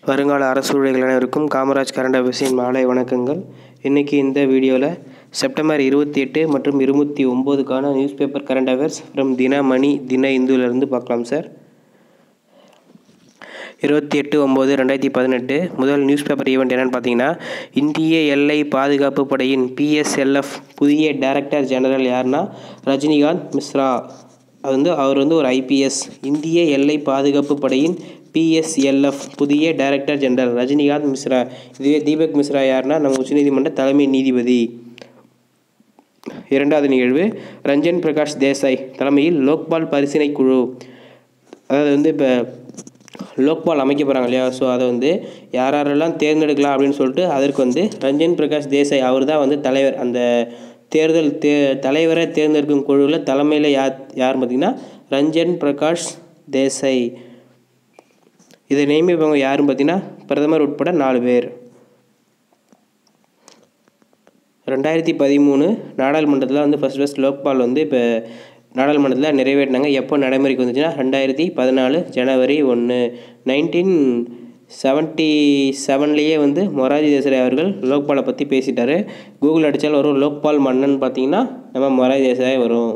வருங்கால அரசு ஊழியர்கள் அனைவருக்கும் காமராஜ் கரண்ட் அபிஸின் மாலை வணக்கங்கள் இன்றைக்கி இந்த வீடியோவில் செப்டம்பர் இருபத்தி எட்டு மற்றும் இருபத்தி ஒம்போதுக்கான newspaper current affairs from Dinamani தின இந்துவிலிருந்து பார்க்கலாம் சார் இருபத்தி எட்டு ஒம்பது ரெண்டாயிரத்தி பதினெட்டு முதல் நியூஸ் பேப்பர் ஈவெண்ட் என்னென்னு பார்த்தீங்கன்னா இந்திய எல்லை பாதுகாப்பு படையின் பிஎஸ்எல்எஃப் புதிய டைரக்டர் ஜெனரல் யாருன்னா ரஜினிகாந்த் மிஸ்ரா அது வந்து அவர் வந்து ஒரு ஐபிஎஸ் இந்திய எல்லை பாதுகாப்பு படையின் பிஎஸ்எல்எஃப் புதிய டைரக்டர் ஜெனரல் ரஜினிகாந்த் மிஸ்ரா இதுவே தீபக் மிஸ்ரா யாருன்னா நம்ம உச்சநீதிமன்ற தலைமை நீதிபதி இரண்டாவது நிகழ்வு ரஞ்சன் பிரகாஷ் தேசாய் தலைமையில் லோக்பால் பரிசீலனை குழு அதாவது வந்து இப்போ லோக்பால் அமைக்க போகிறாங்க இல்லையா ஸோ அதை வந்து யார் யாரெல்லாம் தேர்ந்தெடுக்கலாம் அப்படின்னு சொல்லிட்டு அதற்கு வந்து ரஞ்சன் பிரகாஷ் தேசாய் அவர் தான் வந்து தலைவர் அந்த தேர்தல் தே தலைவரை தேர்ந்தெடுக்கும் குழுவில் தலைமையில் யார் யார் பார்த்தீங்கன்னா ரஞ்சன் பிரகாஷ் தேசாய் இதை நியமிப்பவங்க யாருன்னு பார்த்தீங்கன்னா பிரதமர் உட்பட நாலு பேர் ரெண்டாயிரத்தி பதிமூணு நாடாளுமன்றத்தில் வந்து ஃபஸ்ட் ஃபஸ்ட் லோக்பால் வந்து இப்போ நாடாளுமன்றத்தில் நிறைவேற்றினாங்க எப்போ நடைமுறைக்கு வந்துச்சுன்னா ரெண்டாயிரத்தி பதினாலு ஜனவரி ஒன்று நைன்டீன் செவன்ட்டி செவன்லேயே வந்து மொராஜி தேசாய் அவர்கள் லோக்பாலை பற்றி பேசிட்டாரு கூகுள் அடித்தாலும் வரும் லோக்பால் மன்னன் பார்த்தீங்கன்னா நம்ம மொராஜி தேசாய் வரும்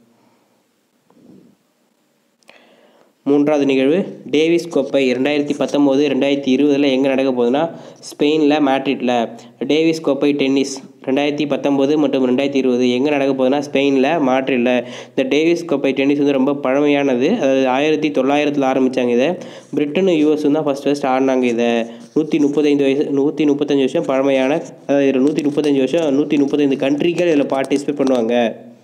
மூன்றாவது நிகழ்வு டேவிஸ் கோப்பை ரெண்டாயிரத்தி பத்தொம்போது ரெண்டாயிரத்தி இருபதில் எங்கே நடக்க போகுதுன்னா ஸ்பெயினில் மேட்ரிட்டில் டேவிஸ் கோப்பை டென்னிஸ் ரெண்டாயிரத்தி பத்தொம்போது மற்றும் ரெண்டாயிரத்தி இருபது எங்கே நடக்க போகுதுன்னா ஸ்பெயினில் மாட்ரிட்டில் இந்த டேவிஸ் கோப்பை டென்னிஸ் வந்து ரொம்ப பழமையானது அதாவது ஆயிரத்தி தொள்ளாயிரத்தில் ஆரம்பித்தாங்க இதை பிரிட்டனும் யூஎஸும் தான் ஃபஸ்ட் ஃபஸ்ட் ஆடினாங்க இதை நூற்றி முப்பத்தைந்து வயசு நூற்றி முப்பத்தஞ்சு வருஷம் பழமையான அதாவது நூற்றி முப்பத்தஞ்சு வருஷம் நூற்றி முப்பத்தைந்து கண்ட்ரிகள் இதில் பார்ட்டிசிபேட் பண்ணுவாங்க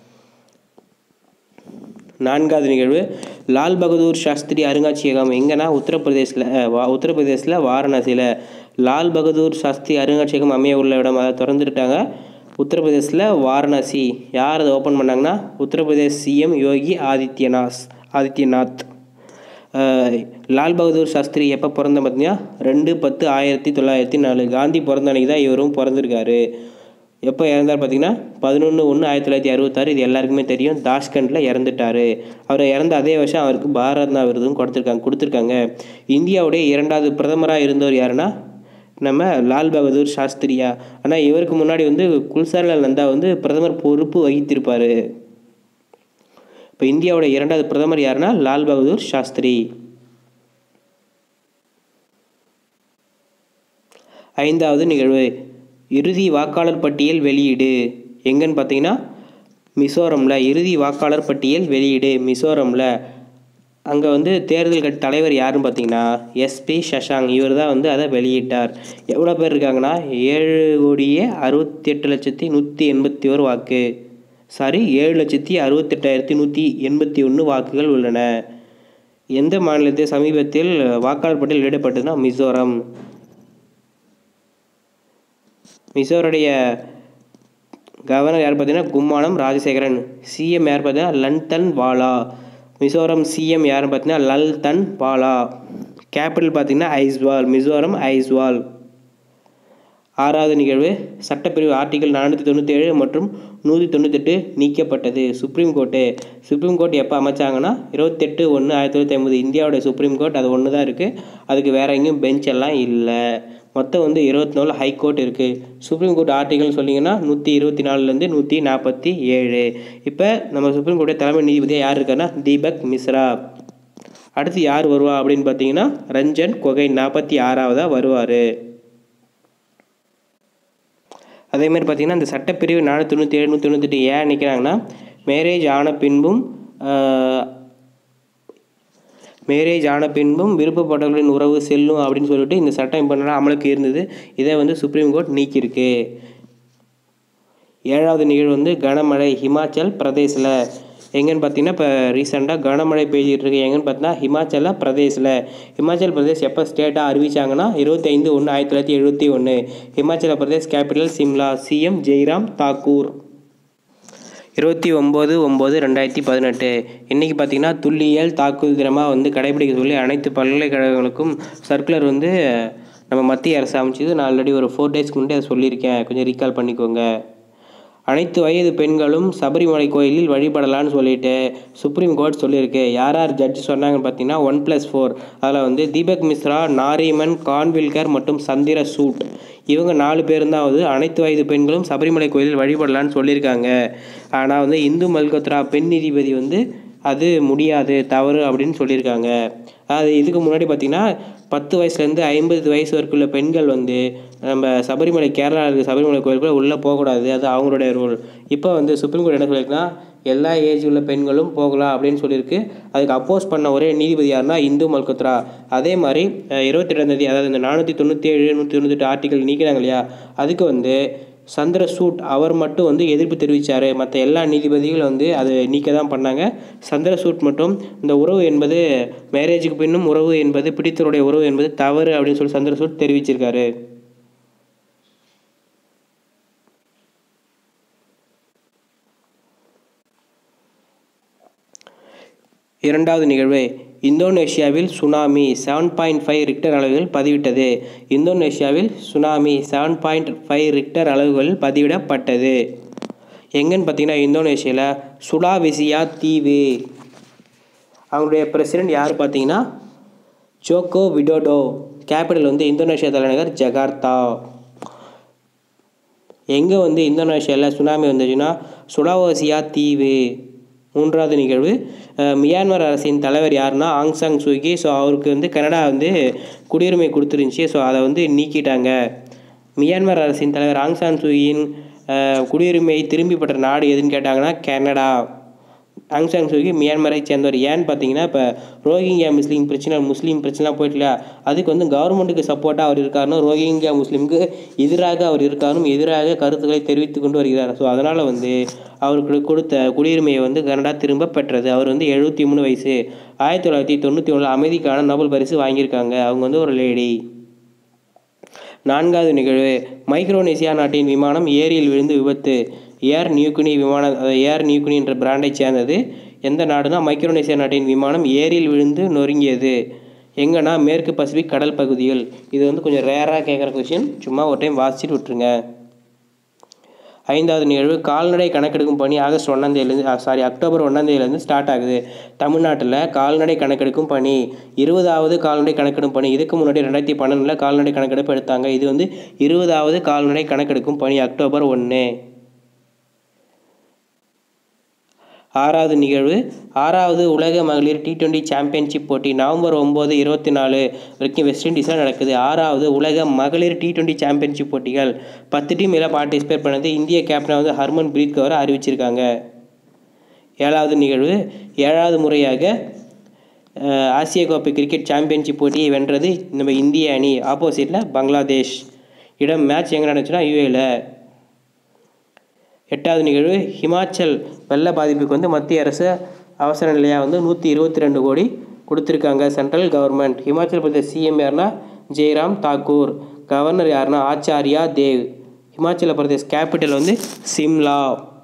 நான்காவது நிகழ்வு லால் பகதூர் சாஸ்திரி அருங்காட்சியகம் எங்கன்னா உத்தரப்பிரதேசில் வா உத்தரப்பிரதேசில் வாரணாசியில் லால் பகதூர் சாஸ்திரி அருங்காட்சியகம் அமைய உள்ள இடம் அதை திறந்துட்டாங்க உத்தரப்பிரதேசில் வாரணாசி யார் அதை ஓப்பன் பண்ணாங்கன்னா உத்தரப்பிரதேஷ் சிஎம் யோகி ஆதித்யநாத் ஆதித்யநாத் லால் பகதூர் சாஸ்திரி எப்போ பிறந்த பார்த்தீங்கன்னா ரெண்டு பத்து ஆயிரத்தி தொள்ளாயிரத்தி நாலு காந்தி பிறந்த அன்றைக்கி தான் இவரும் பிறந்திருக்காரு எப்போ இறந்தார் பார்த்தீங்கன்னா பதினொன்று ஒன்று ஆயிரத்தி தொள்ளாயிரத்தி அறுபத்தாறு இது எல்லாருக்குமே தெரியும் தாஷ்கண்டில் இறந்துட்டார் அவர் இறந்த அதே வருஷம் அவருக்கு பாரத்னா விருதும் கொடுத்துருக்காங்க கொடுத்துருக்காங்க இந்தியாவுடைய இரண்டாவது பிரதமராக இருந்தவர் யாருன்னா நம்ம லால் பகதூர் சாஸ்திரியா ஆனால் இவருக்கு முன்னாடி வந்து குல்சார்லால் நந்தா வந்து பிரதமர் பொறுப்பு வகித்திருப்பார் இப்போ இந்தியாவோட இரண்டாவது பிரதமர் யாருன்னா லால் பகதூர் சாஸ்திரி ஐந்தாவது நிகழ்வு இறுதி வாக்காளர் பட்டியல் வெளியீடு எங்கன்னு பார்த்தீங்கன்னா மிசோரமில் இறுதி வாக்காளர் பட்டியல் வெளியீடு மிசோரமில் அங்கே வந்து தேர்தல் தலைவர் யாருன்னு பார்த்தீங்கன்னா எஸ்பி சஷாங் இவர் தான் வந்து அதை வெளியிட்டார் எவ்வளோ பேர் இருக்காங்கன்னா ஏழு கோடியே அறுபத்தி எட்டு லட்சத்தி நூற்றி எண்பத்தி ஒரு வாக்கு சாரி ஏழு லட்சத்தி அறுபத்தெட்டாயிரத்தி நூற்றி எண்பத்தி ஒன்று வாக்குகள் உள்ளன எந்த மாநிலத்தில் சமீபத்தில் வாக்காளர் பட்டியல் வெளியிடப்பட்டதுன்னா மிசோரம் மிசோருடைய கவர்னர் யார் பார்த்தீங்கன்னா கும்மானம் ராஜசேகரன் சிஎம் யார் பார்த்தீங்கன்னா லன்தன் வாலா மிசோரம் சிஎம் யாருன்னு பார்த்தீங்கன்னா லல்தன் வாலா கேபிட்டல் பார்த்தீங்கன்னா ஐஸ்வால் மிசோரம் ஐஸ்வால் ஆறாவது நிகழ்வு சட்டப்பிரிவு ஆர்டிகல் நானூற்றி தொண்ணூற்றி ஏழு மற்றும் நூற்றி தொண்ணூத்தெட்டு நீக்கப்பட்டது சுப்ரீம் கோர்ட்டு சுப்ரீம் கோர்ட் எப்போ அமைச்சாங்கன்னா இருபத்தெட்டு ஒன்று ஆயிரத்தி தொள்ளாயிரத்தி ஐம்பது இந்தியாவோட சுப்ரீம் கோர்ட் அது ஒன்று தான் இருக்குது அதுக்கு வேறு எங்கேயும் பெஞ்ச் எல்லாம் இல்லை மொத்தம் வந்து இருபத்தி நாலு ஹைகோர்ட் இருக்குது சுப்ரீம் கோர்ட் ஆர்டிகல் சொன்னீங்கன்னா நூற்றி இருபத்தி நாலுலேருந்து நூற்றி நாற்பத்தி ஏழு இப்போ நம்ம சுப்ரீம் கோர்ட்டை தலைமை நீதிபதியாக யார் இருக்காருன்னா தீபக் மிஸ்ரா அடுத்து யார் வருவா அப்படின்னு பார்த்தீங்கன்னா ரஞ்சன் கொகை நாற்பத்தி ஆறாவதாக வருவார் அதேமாதிரி பார்த்தீங்கன்னா இந்த சட்டப்பிரிவு நானூற்றி தொண்ணூற்றி ஏழு நூற்றி தொண்ணூற்றி ஏன் நிற்கிறாங்கன்னா மேரேஜ் ஆன பின்பும் மேரேஜ் ஆன பின்பும் விருப்பப்பட்டவர்களின் உறவு செல்லும் அப்படின்னு சொல்லிட்டு இந்த சட்டம் இப்போ அமலுக்கு இருந்தது இதை வந்து சுப்ரீம் கோர்ட் நீக்கியிருக்கு ஏழாவது நிகழ்வு வந்து கனமழை ஹிமாச்சல் பிரதேசில் எங்கன்னு பார்த்தீங்கன்னா இப்போ ரீசெண்டாக கனமழை பெய்ஞ்சிட்டு இருக்கு எங்கன்னு பார்த்தீங்கன்னா ஹிமாச்சல பிரதேசில் ஹிமாச்சல் பிரதேஷ் எப்போ ஸ்டேட்டாக அறிவிச்சாங்கன்னா இருபத்தைந்து ஒன்று ஆயிரத்தி தொள்ளாயிரத்தி எழுபத்தி ஒன்று ஹிமாச்சல பிரதேஷ் கேபிட்டல் சிம்லா சிஎம் ஜெய்ராம் தாக்கூர் இருபத்தி ஒம்பது ஒம்பது ரெண்டாயிரத்தி பதினெட்டு இன்றைக்கி பார்த்திங்கன்னா துல்லியல் தாக்குதல் தினமாக வந்து கடைபிடிக்க சொல்லி அனைத்து பல்கலைக்கழகங்களுக்கும் சர்க்குலர் வந்து நம்ம மத்திய அரசு அமைச்சது நான் ஆல்ரெடி ஒரு ஃபோர் டேஸ்க்கு முன்னாடி அதை சொல்லியிருக்கேன் கொஞ்சம் ரீகால் பண்ணிக்கோங்க அனைத்து வயது பெண்களும் சபரிமலை கோயிலில் வழிபடலான்னு சொல்லிட்டு சுப்ரீம் கோர்ட் சொல்லியிருக்கு யார் யார் ஜட்ஜ் சொன்னாங்கன்னு பார்த்தீங்கன்னா ஒன் ப்ளஸ் ஃபோர் அதில் வந்து தீபக் மிஸ்ரா நாரிமன் கான்வில்கர் மற்றும் சந்திர சூட் இவங்க நாலு பேரும் தான் வந்து அனைத்து வயது பெண்களும் சபரிமலை கோயிலில் வழிபடலான்னு சொல்லியிருக்காங்க ஆனால் வந்து இந்து மல்கோத்ரா பெண் நீதிபதி வந்து அது முடியாது தவறு அப்படின்னு சொல்லியிருக்காங்க அது இதுக்கு முன்னாடி பார்த்திங்கன்னா பத்து வயசுலேருந்து ஐம்பது வயசு வரைக்கும் உள்ள பெண்கள் வந்து நம்ம சபரிமலை கேரளா இருக்க சபரிமலை கோயிலுக்குள்ள உள்ளே போகக்கூடாது அது அவங்களுடைய ரூல் இப்போ வந்து சுப்ரீம் கோர்ட் என்ன சொல்லியிருக்குன்னா எல்லா ஏஜ் உள்ள பெண்களும் போகலாம் அப்படின்னு சொல்லியிருக்கு அதுக்கு அப்போஸ் பண்ண ஒரே நீதிபதி யாருன்னா இந்து மல்கோத்ரா அதே மாதிரி இருபத்தெட்டாம் தேதி அதாவது இந்த நானூற்றி தொண்ணூற்றி ஏழு நூற்றி தொண்ணூத்தெட்டு ஆர்டிக்கல் நீக்கிறாங்க இல்லையா அதுக்கு வந்து சந்திரசூட் அவர் மட்டும் வந்து எதிர்ப்பு தெரிவித்தார் மற்ற எல்லா நீதிபதிகளும் வந்து அதை நீக்க தான் பண்ணாங்க சந்திரசூட் மட்டும் இந்த உறவு என்பது மேரேஜுக்கு பின்னும் உறவு என்பது பிடித்தருடைய உறவு என்பது தவறு அப்படின்னு சொல்லி சந்திரசூட் தெரிவிச்சிருக்காரு இரண்டாவது நிகழ்வு இந்தோனேஷியாவில் tsunami seven point five Richter அளவுகள் பதிவிட்டது இந்தோனேஷியாவில் tsunami seven point five Richter அளவுகள் பதிவிடப்பட்டது எங்கன்னு பார்த்தீங்கன்னா இந்தோனேஷியாவில் சுலாவிசியா தீவு அவங்களுடைய பிரசிடென்ட் யார் பார்த்தீங்கன்னா ஜோக்கோ விடோடோ கேபிட்டல் வந்து இந்தோனேஷியா தலைநகர் ஜகார்த்தா எங்கே வந்து இந்தோனேஷியாவில் சுனாமி வந்துச்சுன்னா சுலாவோசியா தீவு மூன்றாவது நிகழ்வு மியான்மர் அரசின் தலைவர் யாருன்னா ஆங் சாங் சூகி ஸோ அவருக்கு வந்து கனடா வந்து குடியுரிமை கொடுத்துருந்துச்சி ஸோ அதை வந்து நீக்கிட்டாங்க மியான்மர் அரசின் தலைவர் ஆங் சாங் சூகியின் குடியுரிமையை திரும்பி பெற்ற நாடு எதுன்னு கேட்டாங்கன்னா கனடா ஆங் சாங் சூகி மியான்மரை சேர்ந்தவர் ஏன்னு பார்த்தீங்கன்னா இப்போ ரோஹிங்கியா முஸ்லீம் பிரச்சனை முஸ்லீம் பிரச்சனைலாம் போயிட்டு இல்லையா அதுக்கு வந்து கவர்மெண்ட்டுக்கு சப்போர்ட்டாக அவர் இருக்காருன்னு ரோஹிங்கியா முஸ்லீமுக்கு எதிராக அவர் இருக்காரும் எதிராக கருத்துக்களை தெரிவித்து கொண்டு வருகிறார் ஸோ அதனால் வந்து அவருக்கு கொடுத்த குடியுரிமையை வந்து கனடா திரும்ப பெற்றது அவர் வந்து எழுபத்தி மூணு வயசு ஆயிரத்தி தொள்ளாயிரத்தி தொண்ணூற்றி ஒன்றில் அமைதிக்கான நோபல் பரிசு வாங்கியிருக்காங்க அவங்க வந்து ஒரு லேடி நான்காவது நிகழ்வு மைக்ரோனேசியா நாட்டின் விமானம் ஏரியில் விழுந்து விபத்து ஏர் நியூக்குனி விமான ஏர் நியூக்குனி என்ற பிராண்டை சேர்ந்தது எந்த நாடுனா மைக்ரோனேசியா நாட்டின் விமானம் ஏரியில் விழுந்து நொறுங்கியது எங்கன்னா மேற்கு பசிபிக் கடல் பகுதியில் இது வந்து கொஞ்சம் ரேராக கேட்குற கொஷின் சும்மா ஒரு டைம் வாசிச்சுட்டு விட்டுருங்க ஐந்தாவது நிகழ்வு கால்நடை கணக்கெடுக்கும் பணி ஆகஸ்ட் ஒன்றாம் தேதியிலேருந்து சாரி அக்டோபர் ஒன்றாம் தேதியிலேருந்து ஸ்டார்ட் ஆகுது தமிழ்நாட்டில் கால்நடை கணக்கெடுக்கும் பணி இருபதாவது கால்நடை கணக்கெடுக்கும் பணி இதுக்கு முன்னாடி ரெண்டாயிரத்தி பன்னெண்டில் கால்நடை கணக்கெடுப்பு எடுத்தாங்க இது வந்து இருபதாவது கால்நடை கணக்கெடுக்கும் பணி அக்டோபர் ஒன்று ஆறாவது நிகழ்வு ஆறாவது உலக மகளிர் டி டுவெண்ட்டி சாம்பியன்ஷிப் போட்டி நவம்பர் ஒம்பது இருபத்தி நாலு வரைக்கும் வெஸ்ட் இண்டீஸில் நடக்குது ஆறாவது உலக மகளிர் டி டுவெண்ட்டி சாம்பியன்ஷிப் போட்டிகள் பத்து டீம் எல்லாம் பார்ட்டிசிபேட் பண்ணது இந்திய கேப்டன் வந்து ஹர்மன் பிரீத் கவர் அறிவிச்சிருக்காங்க ஏழாவது நிகழ்வு ஏழாவது முறையாக ஆசிய கோப்பை கிரிக்கெட் சாம்பியன்ஷிப் போட்டியை வென்றது நம்ம இந்திய அணி ஆப்போசிட்டில் பங்களாதேஷ் இடம் மேட்ச் எங்கே நடந்துச்சுன்னா யூஏயில் எட்டாவது நிகழ்வு ஹிமாச்சல் வெள்ள பாதிப்புக்கு வந்து மத்திய அரசு அவசர நிலையாக வந்து நூற்றி இருபத்தி ரெண்டு கோடி கொடுத்துருக்காங்க central government Himachal Pradesh CM யாருன்னா ஜெய்ராம் தாக்கூர் கவர்னர் யாருன்னா ஆச்சாரியா தேவ் ஹிமாச்சல பிரதேஷ் கேபிட்டல் வந்து சிம்லா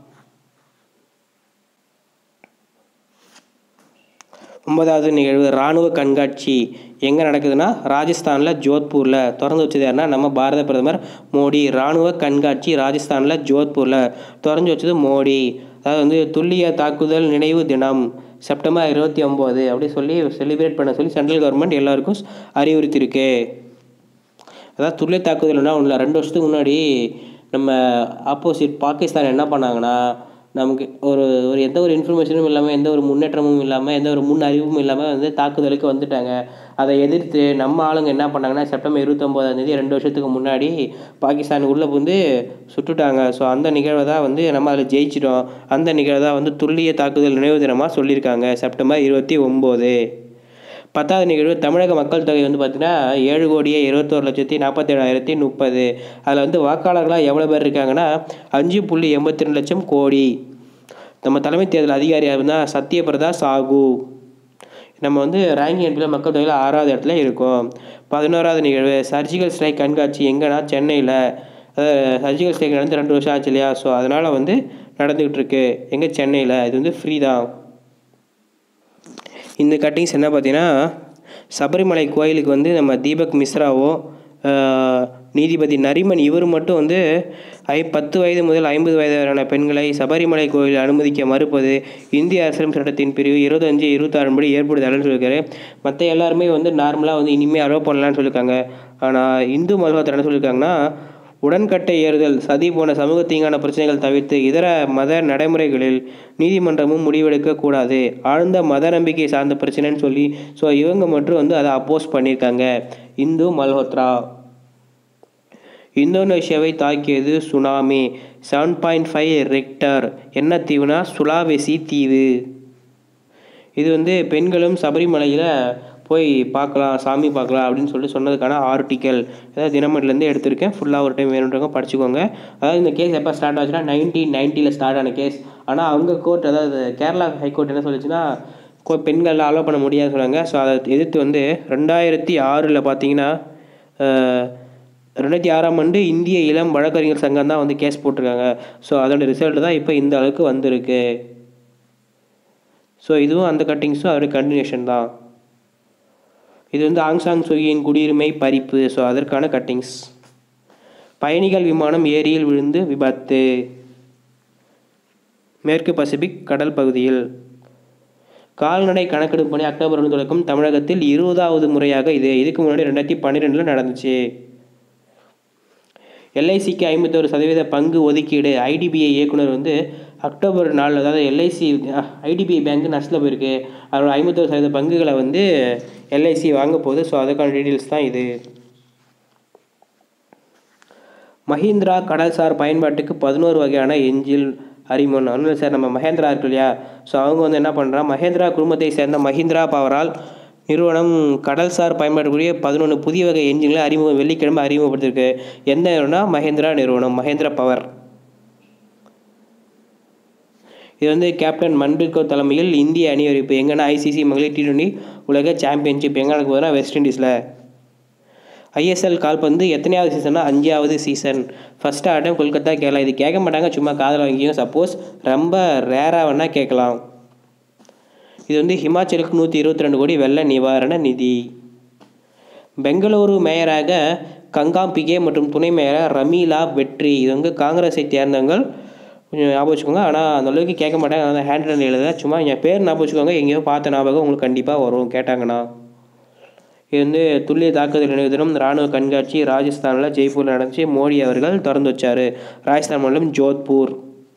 ஒன்பதாவது நிகழ்வு இராணுவ கண்காட்சி எங்கே நடக்குதுன்னா ராஜஸ்தானில் ஜோத்பூரில் திறந்து வச்சது யாருன்னா நம்ம பாரத பிரதமர் மோடி இராணுவ கண்காட்சி ராஜஸ்தானில் ஜோத்பூரில் திறந்து வச்சது மோடி அதாவது வந்து துல்லிய தாக்குதல் நினைவு தினம் செப்டம்பர் இருபத்தி ஒம்பது அப்படி சொல்லி செலிப்ரேட் பண்ண சொல்லி சென்ட்ரல் கவர்மெண்ட் எல்லாருக்கும் அறிவுறுத்தியிருக்கு அதாவது துல்லிய தாக்குதல்னா ஒன்றும் ரெண்டு வருஷத்துக்கு முன்னாடி நம்ம ஆப்போசிட் பாகிஸ்தான் என்ன பண்ணாங்கன்னா நமக்கு ஒரு ஒரு எந்த ஒரு இன்ஃபர்மேஷனும் இல்லாமல் எந்த ஒரு முன்னேற்றமும் இல்லாமல் எந்த ஒரு முன் அறிவும் இல்லாமல் வந்து தாக்குதலுக்கு வந்துட்டாங்க அதை எதிர்த்து நம்ம ஆளுங்க என்ன பண்ணாங்கன்னா செப்டம்பர் இருபத்தொம்போதாம் தேதி ரெண்டு வருஷத்துக்கு முன்னாடி பாகிஸ்தான் உள்ளே வந்து சுட்டுட்டாங்க ஸோ அந்த நிகழ்வை தான் வந்து நம்ம அதில் ஜெயிச்சிட்டோம் அந்த நிகழ்வை தான் வந்து துல்லிய தாக்குதல் நினைவு தினமாக சொல்லியிருக்காங்க செப்டம்பர் இருபத்தி ஒம்பது பத்தாவது நிகழ்வு தமிழக மக்கள் தொகை வந்து பார்த்திங்கன்னா ஏழு கோடியே இருபத்தோரு லட்சத்தி நாற்பத்தேழாயிரத்தி முப்பது அதில் வந்து வாக்காளர்களாக எவ்வளோ பேர் இருக்காங்கன்னா அஞ்சு புள்ளி எண்பத்தி ரெண்டு லட்சம் கோடி நம்ம தலைமை தேர்தல் அதிகாரியாக இருந்தால் சத்யபிரதா சாகு நம்ம வந்து ரேங்கிங் என்பதில் மக்கள் தொகையில் ஆறாவது இடத்துல இருக்கோம் பதினோராவது நிகழ்வு சர்ஜிக்கல் ஸ்ட்ரைக் கண்காட்சி எங்கன்னா சென்னையில் சர்ஜிக்கல் ஸ்ட்ரைக் நடந்து ரெண்டு வருஷம் ஆச்சு இல்லையா ஸோ அதனால் வந்து நடந்துக்கிட்டு இருக்கு எங்கே சென்னையில் இது வந்து ஃப்ரீ தான் இந்த கட்டிங்ஸ் என்ன பார்த்தீங்கன்னா சபரிமலை கோயிலுக்கு வந்து நம்ம தீபக் மிஸ்ராவோ ஆஹ், நீதிபதி நரிமன் இவர் மட்டும் வந்து ஐ பத்து வயது முதல் ஐம்பது வயது வரையான பெண்களை சபரிமலை கோயிலில் அனுமதிக்க மறுப்பது இந்திய அரசியல் சட்டத்தின் பிரிவு இருபத்தஞ்சு இருபத்தாறு படி ஏற்படுதல்னு சொல்லியிருக்காரு மற்ற எல்லாருமே வந்து நார்மலாக வந்து இனிமேல் அலோவ் பண்ணலான்னு சொல்லியிருக்காங்க ஆனால் இந்து மதத்தில் என்ன சொல்லியிருக்காங்கன்னா உடன்கட்டை ஏறுதல் சதி போன்ற சமூக தீங்கான பிரச்சனைகள் தவிர்த்து இதர மத நடைமுறைகளில் நீதிமன்றமும் முடிவெடுக்க கூடாது ஆழ்ந்த மத நம்பிக்கை சார்ந்த பிரச்சனைன்னு சொல்லி ஸோ இவங்க மட்டும் வந்து அதை அப்போஸ் பண்ணியிருக்காங்க இந்து மல்ஹோத்ரா இந்தோனேஷியாவை தாக்கியது tsunami seven point five Richter என்ன தீவுனா சுலாவெசி தீவு இது வந்து பெண்களும் சபரிமலையில் போய் பார்க்கலாம் சாமி பார்க்கலாம் அப்படின்னு சொல்லிட்டு சொன்னதுக்கான ஆர்டிக்கல் அதாவது தினமணிலேருந்து எடுத்திருக்கேன் ஃபுல்லாக ஒரு டைம் வேணுன்றவங்க படிச்சுக்கோங்க அதாவது இந்த கேஸ் எப்போ ஸ்டார்ட் ஆச்சுன்னா நைன்டீன் நைன்ட்டியில் ஸ்டார்ட் ஆன கேஸ் ஆனால் அவங்க கோர்ட் அதாவது கேரளா ஹைகோர்ட் என்ன சொல்லுச்சுன்னா கோ- பெண்கள் அலோவ் பண்ண முடியாது சொன்னாங்க ஸோ அதை எதிர்த்து வந்து ரெண்டாயிரத்தி ஆறில் பார்த்தீங்கன்னா அஹ், ரெண்டாயிரத்தி ஆறாம் ஆண்டு இந்திய இளம் வழக்கறிஞர் சங்கம் தான் வந்து கேஸ் போட்டிருக்காங்க ஸோ அதோட ரிசல்ட் தான் இப்போ இந்த அளவுக்கு வந்திருக்கு ஸோ இதுவும் அந்த கட்டிங்ஸும் அதோட கண்டினியூஷன் தான் இது வந்து ஆங்சாங் சுகியின் குடியுரிமை பறிப்பு ஸோ அதற்கான கட்டிங்ஸ் பயணிகள் விமானம் ஏரியில் விழுந்து விபத்து மேற்கு பசிபிக் கடல் பகுதியில் கால்நடை கணக்கெடுப்பு பணி அக்டோபர் ஒன்று தொடக்கம் தமிழகத்தில் இருபதாவது முறையாக இது இதுக்கு முன்னாடி ரெண்டாயிரத்தி பன்னிரெண்டில் நடந்துச்சு எல்ஐசிக்கு ஐம்பத்தோரு சதவீத பங்கு ஒதுக்கீடு ஐடிபிஐ இயக்குனர் வந்து அக்டோபர் நாலு அதாவது எல்ஐசி ஐடிபிஐ பேங்க் நஷ்டில் போயிருக்கு அதோட ஐம்பத்தோரு சதவீத பங்குகளை வந்து எல்ஐசி வாங்க போகுது ஸோ அதுக்கான டீட்டெயில்ஸ் தான் இது மஹிந்திரா கடல்சார் பயன்பாட்டுக்கு பதினோரு வகையான எஞ்சில் அறிமுகம் ஒன்றும் இல்லை சார் நம்ம மஹேந்திரா இருக்கு இல்லையா ஸோ அவங்க வந்து என்ன பண்ணுறா மஹேந்திரா குடும்பத்தை சேர்ந்த மஹிந்திரா பவரால் நிறுவனம் கடல்சார் பயன்பாட்டுக்குரிய பதினொன்று புதிய வகை என்ஜின்களை அறிமுகம் வெள்ளிக்கிழமை அறிமுகப்படுத்திருக்கு எந்த நிறுவனம்னா மஹேந்திரா நிறுவனம் மஹேந்திரா பவர் இது வந்து கேப்டன் மன்பிர்கோ தலைமையில் இந்திய அணிவகுப்பு எங்கன்னா ஐசிசி மகளிர் டி டுவெண்ட்டி உலக சாம்பியன்ஷிப் எங்கே நடக்க போதுன்னா வெஸ்ட் இண்டீஸில் ஐஎஸ்எல் கால்பந்து எத்தனையாவது சீசன்னா அஞ்சாவது சீசன் ஃபஸ்ட் ஆட்டம் கொல்கத்தா கேரளா இது கேட்க மாட்டாங்க சும்மா காதில் வாங்கியும் சப்போஸ் ரொம்ப ரேராக வேணால் கேட்கலாம் இது வந்து ஹிமாச்சலுக்கு நூற்றி இருபத்தி ரெண்டு கோடி வெள்ள நிவாரண நிதி பெங்களூரு மேயராக கங்காம்பிகே மற்றும் துணை மேயராக ரமீலா வெற்றி இது வந்து காங்கிரஸை சேர்ந்தவங்க கொஞ்சம் ஞாபகம் வச்சுக்கோங்க ஆனால் அந்த அளவுக்கு கேட்க மாட்டாங்க அதனால் ஹேண்ட் ரைட்டில் எழுத சும்மா என் பேர் ஞாபகம் வச்சுக்கோங்க எங்கேயோ பார்த்த ஞாபகம் உங்களுக்கு கண்டிப்பாக வரும் கேட்டாங்கன்னா இது வந்து துல்லிய தாக்குதல் நினைவு தினம் ராணுவ கண்காட்சி ராஜஸ்தானில் ஜெய்ப்பூரில் நடந்துச்சு மோடி அவர்கள் திறந்து வச்சார் ராஜஸ்தான் மாநிலம் ஜோத்பூர்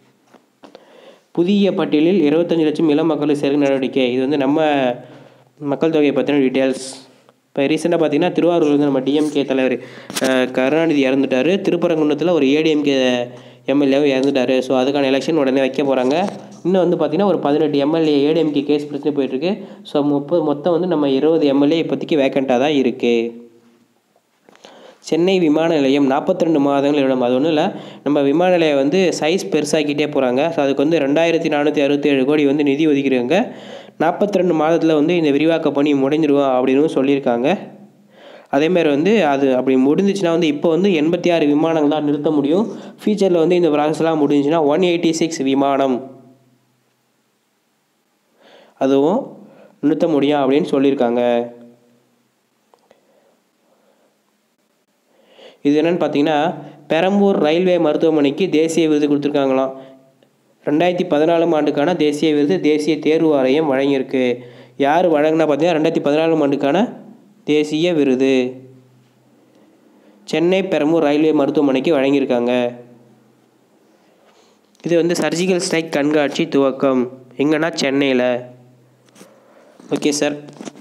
புதிய பட்டியலில் இருபத்தஞ்சு லட்சம் இளம் மக்களை சேர்க்க நடவடிக்கை இது வந்து நம்ம மக்கள் தொகையை பற்றின டீட்டெயில்ஸ் இப்போ ரீசெண்டாக பார்த்தீங்கன்னா திருவாரூர் வந்து நம்ம டிஎம்கே தலைவர் அஹ், கருணாநிதி இறந்துட்டார் திருப்பரங்குன்றத்தில் ஒரு ஏடிஎம்கே எம்எல்ஏவும் இறந்துட்டார் ஸோ அதுக்கான எலெக்ஷன் உடனே வைக்க போகிறாங்க இன்னும் வந்து பார்த்திங்கன்னா ஒரு பதினெட்டு எம்எல்ஏ ஏடிஎம்கே கேஸ் பிரச்சனை போயிட்டுருக்கு ஸோ முப்பது மொத்தம் வந்து நம்ம இருபது எம்எல்ஏ இப்போதைக்கு வேக்கண்ட்டாக தான் இருக்குது சென்னை விமான நிலையம் 42 ரெண்டு மாதங்கள் இடம் அது ஒன்றும் இல்லை நம்ம விமான நிலையம் வந்து சைஸ் பெருசாக்கிட்டே போகிறாங்க ஸோ அதுக்கு வந்து ரெண்டாயிரத்தி நானூற்றி அறுபத்தேழு கோடி வந்து நிதி ஒதுக்கிடுங்க 42 ரெண்டு மாதத்தில் வந்து இந்த விரிவாக்க பணி முடிஞ்சிருவோம் அப்படின்னு சொல்லியிருக்காங்க அதேமாதிரி வந்து அது அப்படி முடிஞ்சிச்சுன்னா வந்து இப்போ வந்து எண்பத்தி ஆறு விமானங்கள் தான் நிறுத்த முடியும் ஃபியூச்சரில் வந்து இந்த ப்ராசஸ்லாம் முடிஞ்சுன்னா ஒன் எயிட்டி சிக்ஸ் விமானம் அதுவும் நிறுத்த முடியும் அப்படின்னு சொல்லியிருக்காங்க இது என்னன்னு பார்த்தீங்கன்னா பெரம்பூர் ரயில்வே மருத்துவமனைக்கு தேசிய விருது கொடுத்துருக்காங்களாம் ரெண்டாயிரத்தி பதினாலாம் ஆண்டுக்கான தேசிய விருது தேசிய தேர்வு வாரியம் வழங்கியிருக்கு யார் வழங்கினா பார்த்தீங்கன்னா ரெண்டாயிரத்தி பதினாலாம் ஆண்டுக்கான தேசிய விருது சென்னை பெரம்பூர் ரயில்வே மருத்துவமனைக்கு வழங்கியிருக்காங்க இது வந்து சர்ஜிக்கல் ஸ்ட்ரைக் கண்காட்சி துவக்கம் எங்கன்னா சென்னையில் ஓகே சார்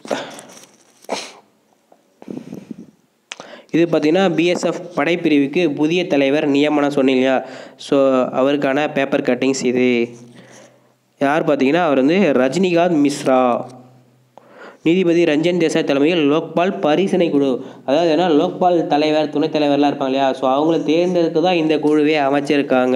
இது பார்த்தீங்கன்னா பிஎஸ்எஃப் படைப்பிரிவுக்கு புதிய தலைவர் நியமனம் சொன்னீங்க இல்லையா ஸோ அவருக்கான பேப்பர் கட்டிங்ஸ் இது யார் பார்த்தீங்கன்னா அவர் வந்து ரஜினிகாந்த் மிஸ்ரா நீதிபதி ரஞ்சன் தேசாய் தலைமையில் லோக்பால் பரிசீலனை குழு அதாவது என்ன லோக்பால் தலைவர் துணைத் தலைவர்லாம் இருப்பாங்க இல்லையா ஸோ அவங்கள தேர்ந்தெடுத்து தான் இந்த குழுவே அமைச்சிருக்காங்க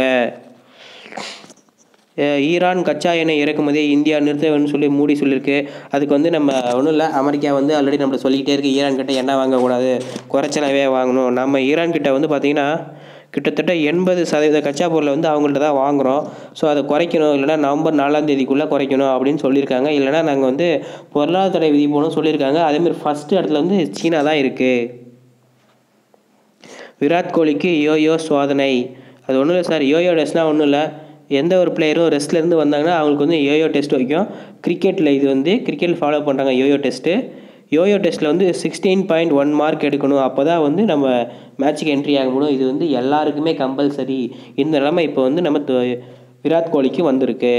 அஹ் ஈரான் கச்சா எண்ணெய் இறக்குமதியை இந்தியா நிறுத்த வேணும்னு சொல்லி மூடி சொல்லியிருக்கு அதுக்கு வந்து நம்ம ஒன்றும் இல்லை அமெரிக்கா வந்து ஆல்ரெடி நம்மளை சொல்லிக்கிட்டே இருக்கு ஈரான் கிட்ட எண்ணெய் வாங்கக்கூடாது குறைச்சலாவே வாங்கணும் நம்ம ஈரான் கிட்ட வந்து பார்த்திங்கன்னா கிட்டத்தட்ட எண்பது சதவீத கச்சா பொருளை வந்து அவங்கள்ட்ட தான் வாங்குகிறோம் ஸோ அதை குறைக்கணும் இல்லைனா நவம்பர் நாலாம் தேதிக்குள்ளே குறைக்கணும் அப்படின்னு சொல்லியிருக்காங்க இல்லைனா நாங்கள் வந்து பொருளாதார தடை விதிப்போம்னு சொல்லியிருக்காங்க அதேமாதிரி ஃபஸ்ட்டு இடத்துல வந்து சீனா தான் இருக்குது விராட் கோலிக்கு யோயோ சோதனை அது ஒன்றும் இல்லை சார் யோயோ டெஸ்ட்லாம் ஒன்றும் இல்லை எந்த ஒரு பிளேயரும் ரெஸ்ட்லேருந்து வந்தாங்கன்னா அவங்களுக்கு வந்து யோயோ டெஸ்ட் வைக்கும் கிரிக்கெட்டில் இது வந்து கிரிக்கெட் ஃபாலோ பண்ணுறாங்க யோயோ டெஸ்ட்டு யோயோ டெஸ்ட்டில் வந்து சிக்ஸ்டீன் பாயிண்ட் ஒன் மார்க் எடுக்கணும் அப்போ தான் வந்து நம்ம மேட்ச்சுக்கு என்ட்ரி ஆக முடியும் இது வந்து எல்லாருக்குமே கம்பல்சரி இந்த நிலைமை இப்போ வந்து நம்ம த- விராட் கோலிக்கு வந்திருக்கு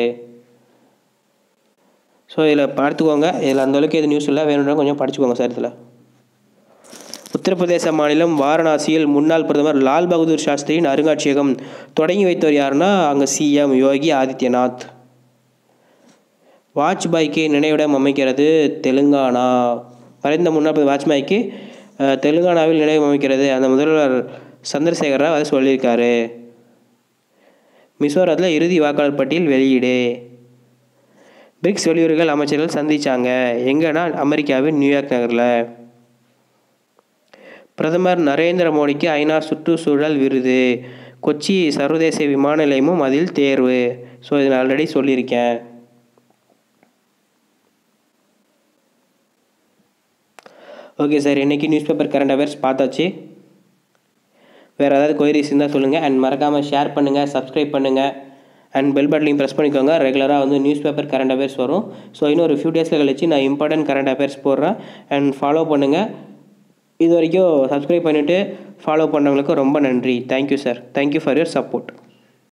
ஸோ இதில் பார்த்துக்கோங்க இதில் அந்த அளவுக்கு எது நியூஸ் இல்லை வேணும்னா கொஞ்சம் படிச்சுக்கோங்க சார் இதில் உத்தரப்பிரதேச மாநிலம் வாரணாசியில் முன்னாள் பிரதமர் லால் பகதூர் சாஸ்திரியின் அருங்காட்சியகம் தொடங்கி வைத்தவர் யாருன்னா அங்கே சிஎம் யோகி ஆதித்யநாத் வாஜ்பாய்க்கு நினைவிடம் அமைக்கிறது தெலுங்கானா மறைந்த முன்னாள் பிரதமர் வாஜ்பாய்க்கு அஹ், தெலுங்கானாவில் நினைவு அமைக்கிறது அந்த முதல்வர் சந்திரசேகர ராவ் அதை சொல்லியிருக்காரு மிசோரத்தில் இறுதி வாக்காளர் பட்டியல் வெளியீடு பிரிக்ஸ் வெளியுறவுகள் அமைச்சர்கள் சந்திச்சாங்க எங்கன்னா அமெரிக்காவின் நியூயார்க் நகரில் பிரதமர் நரேந்திர மோடிக்கு ஐநா சுற்றுச்சூழல் விருது கொச்சி சர்வதேச விமான நிலையமும் அதில் தேர்வு ஸோ இது நான் ஆல்ரெடி சொல்லியிருக்கேன் ஓகே சார் இன்றைக்கி நியூஸ் பேப்பர் கரண்ட் அஃபேர்ஸ் பார்த்தாச்சு வேறு ஏதாவது கொயரிஸ் இருந்தால் சொல்லுங்கள் அண்ட் மறக்காமல் ஷேர் பண்ணுங்கள் சப்ஸ்கிரைப் பண்ணுங்கள் அண்ட் பெல் பட்டனையும் ப்ரெஸ் பண்ணிக்கோங்க ரெகுலராக வந்து நியூஸ் பேப்பர் கரண்ட் அஃபேர்ஸ் வரும் ஸோ இன்னும் ஒரு ஃபியூ டேஸில் கழிச்சு நான் இம்பார்ட்டன்ட் கரண்ட் அஃபேர்ஸ் போடுறேன் அண்ட் ஃபாலோ பண்ணுங்கள் இது வரைக்கும் சப்ஸ்கிரைப் பண்ணிவிட்டு ஃபாலோ பண்ணவங்களுக்கு ரொம்ப நன்றி thank you sir thank you for your support